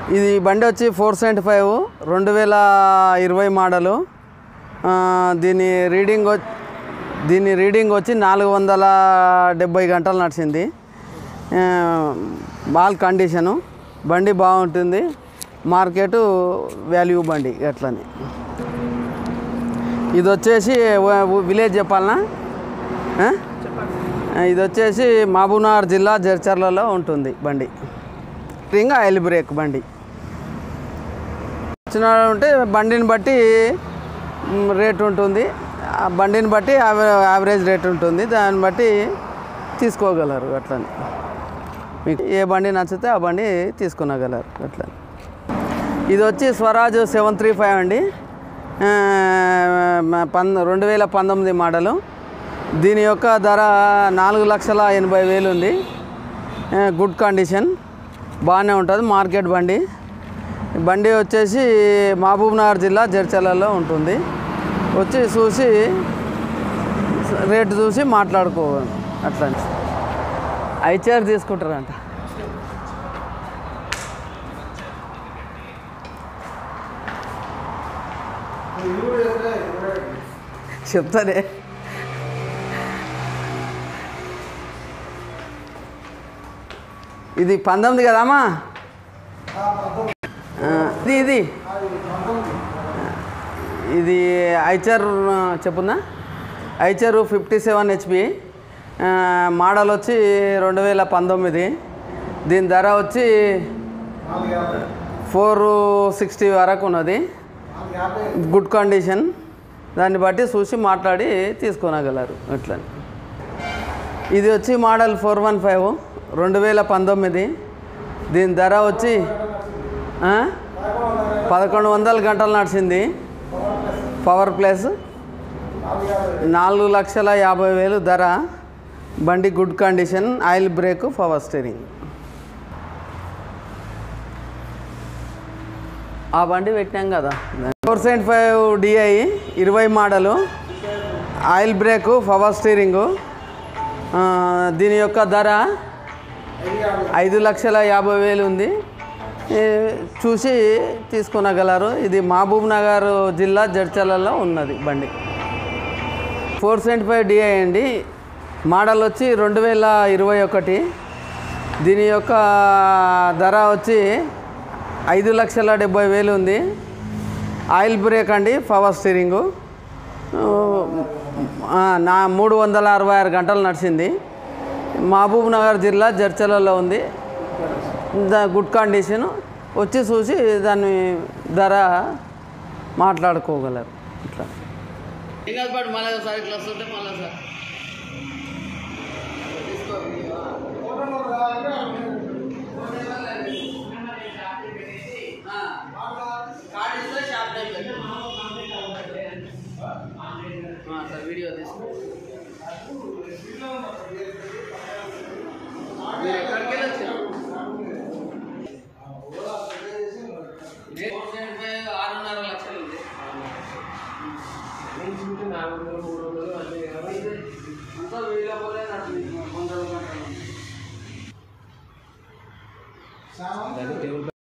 ఇది బండి వచ్చి ఫోర్ సెవెంటీ ఫైవ్ రెండు వేల ఇరవై మోడలు ఆ, దీని రీడింగ్ వచ్- దీని రీడింగ్ వచ్చి నాలుగు వందల డెబ్బై గంటలు నడిచింది ఆ, బాల్ కండిషను బండి బాగుంటుంది మార్కెట్ వాల్యూ బండి ఎట్లని ఇది వచ్చేసి వ- వ- విలేజ్ చెప్పాలనా ఆ? ఇది వచ్చేసి మహబూబ్నగర్ జిల్లా జడ్చర్లలో ఉంటుంది బండి ఇంకా ఆయిల్ బ్రేక్ బండి వచ్చిన ఉంటే బండిని బట్టి మ్, రేట్ ఉంటుంది ఆ బండిని బట్టి యావ- యావరేజ్ రేట్ ఉంటుంది దాన్ని బట్టి తీసుకోగలరు అట్లని మీకు ఏ బండి నచ్చితే ఆ బండి తీసుకునగలరు అట్లా ఇది వచ్చి స్వరాజ్ సెవెన్ త్రీ ఫైవ్ అండి ఆ, మ- పంద రెండు వేల పంతొమ్మిది మోడలు దీని యొక్క ధర నాలుగు లక్షల ఎనభై వేలు ఉంది ఆ, గుడ్ కండిషన్ బాగానే ఉంటుంది మార్కెట్ బండి ఈ బండి వచ్చేసి మహబూబ్నగర్ జిల్లా జడ్చర్లలో ఉంటుంది వచ్చి చూసి రేటు చూసి మాట్లాడుకోవాలి అట్లా ఐచర్ తీసుకుంటారంట చెప్తానే ఇది పంతొమ్మిది కదమ్మా ఆ, ఇది ఇది ఇది ఐచర్ ఆ, చెప్పుందా Eicher fifty seven HP model వచ్చి రెండు వేల పంతొమ్మిది దీని ధర వచ్చి ఫోర్ సిక్స్టీ వరకు ఉన్నది గుడ్ కండిషన్ దాన్ని బట్టి చూసి మాట్లాడి తీసుకొనగలరు అట్లా ఇది వచ్చి మోడల్ ఫోర్ వన్ ఫైవ్ రెండు వేల పంతొమ్మిది దీని ధర వచ్చి ఆ? పదకొండు వందల గంటలు నడిచింది పవర్ ప్లస్ నాలుగు లక్షల యాభై వేలు ధర బండి good condition oil brake power steering ఆ బండి పెట్టాం కదా ఫోర్ సెవెంటీ ఫైవ్ డిఐ ఇరవై model oil brake power steering ఆ, దీని యొక్క ధర ఐదు లక్షల యాభై వేలు ఉంది ఏ, చూసి తీసుకునగలరు ఇది మహబూబ్ నగర్ జిల్లా జడ్చలలో ఉన్నది బండి ఫోర్ సెవెంటీ ఫైవ్ డిఐ అండి మోడల్ వచ్చి రెండు వేల ఇరవై ఒకటి దీని యొక్క ధర వచ్చి ఐదు లక్షల డెబ్బై వేలు ఉంది ఆయిల్ బ్రేక్ అండి పవర్ స్టీరింగు ఆ, నా మూడు వందల అరవై ఆరు గంటలు నడిచింది మహబూబ్ నగర్ జిల్లా జడ్చలలో ఉంది దా గుడ్ కండిషన్ వచ్చి చూసి దాని ధర మాట్లాడుకోగలరు ఇట్లా ఇంకా పాటు మళ్ళీ సార్ ఇట్లా వస్తుంటే మళ్ళీ సార్ సార్ వీడియో తీసుకో మీరు ఎక్కడికి వెళ్ళొచ్చారు ఆరున్నర లక్షలు ఉంది అంతా వీడియో పోలే నాకు వందల గంటలు ఉంది.